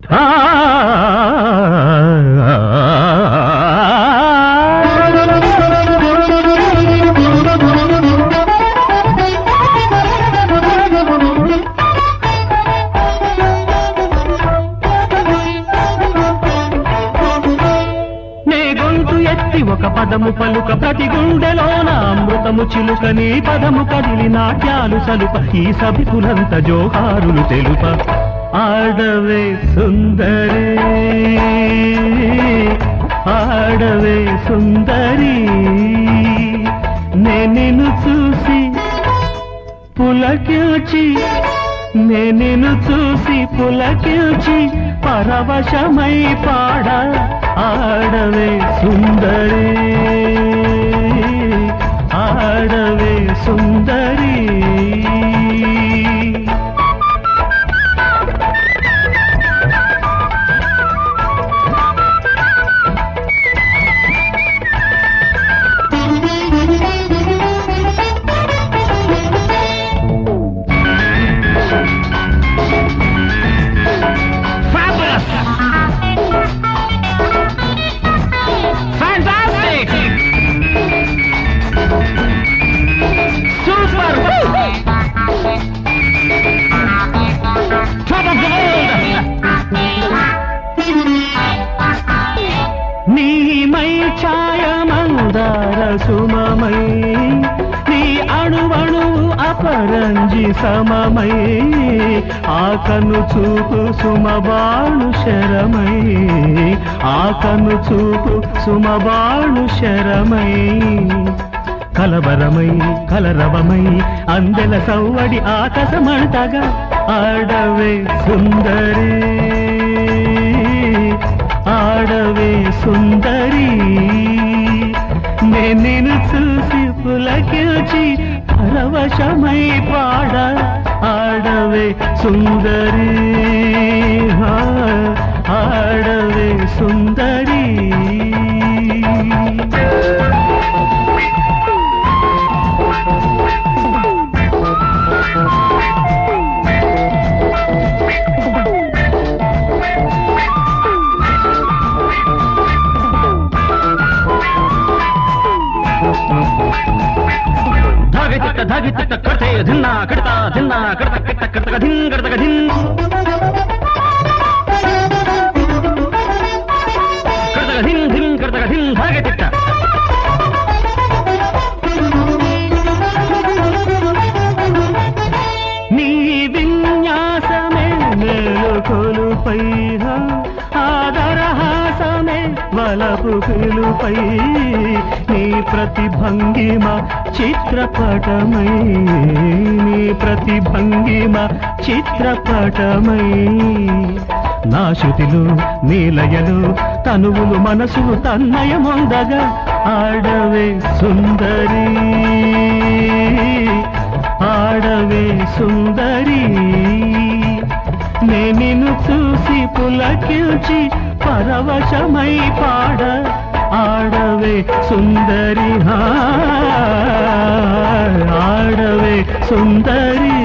నే గొంతు ఎత్తి ఒక పదము పలుక ప్రతి గుండెలోన అమృతము చిలుక నీ పదము కదిలి నాట్యాలు సలుప ఈ సభికులంత జోహారులు తెలుప ఆడవే సుందరి ఆడవే సుందరి నే నిన్ను చూసి పులకిల్చి నేను చూసి పులకిల్చి పరవశమై పాడ ఆడవే సుందరి ఆడవే సుందరి Fabulous! Fantastic! Super! Top of the world! నీమై ఛాయమందార సుమమై నీ అణువణు అపరంజి సమమై ఆకను చూపు సుమబాణు శరమై ఆకను చూపు సుమబాణు శరమై కలవరమై కలరవమై అందెల సవ్వడి ఆకాశమంటగా ఆడవే సుందరి ఆడవే సుందరి నేను నిన్ను చూసి పులకిల్చి పరవశమై పాడ ఆడవే సుందరి ఆ, ఆడవే సుందరి ధాగ చిత్త ధాగి చిత్త కడితే ధిన్నా కడతా ధిన్నా కడత కట్ట కడతక ధిన్ కడతక ధిన్ కడతక ధిన్ ధిన్ కడతక ధిన్ ధాగ చిత్త నీ విన్యాసమే మేలుకొలుపై ఆదరహాసమే వలపు పిలుపై నీ ప్రతిభంగిమ చిత్రపటమై నీ ప్రతిభంగిమ చిత్రపటమై నా శృతిలు నీలయలు తనువులు మనసులు తన్నయమొందగా ఆడవే సుందరి ఆడవే సుందరి నే నిన్ను చూసి పులకిల్చి పరవశమై పాడ ఆడవే సుందరి హా, ఆడవే సుందరి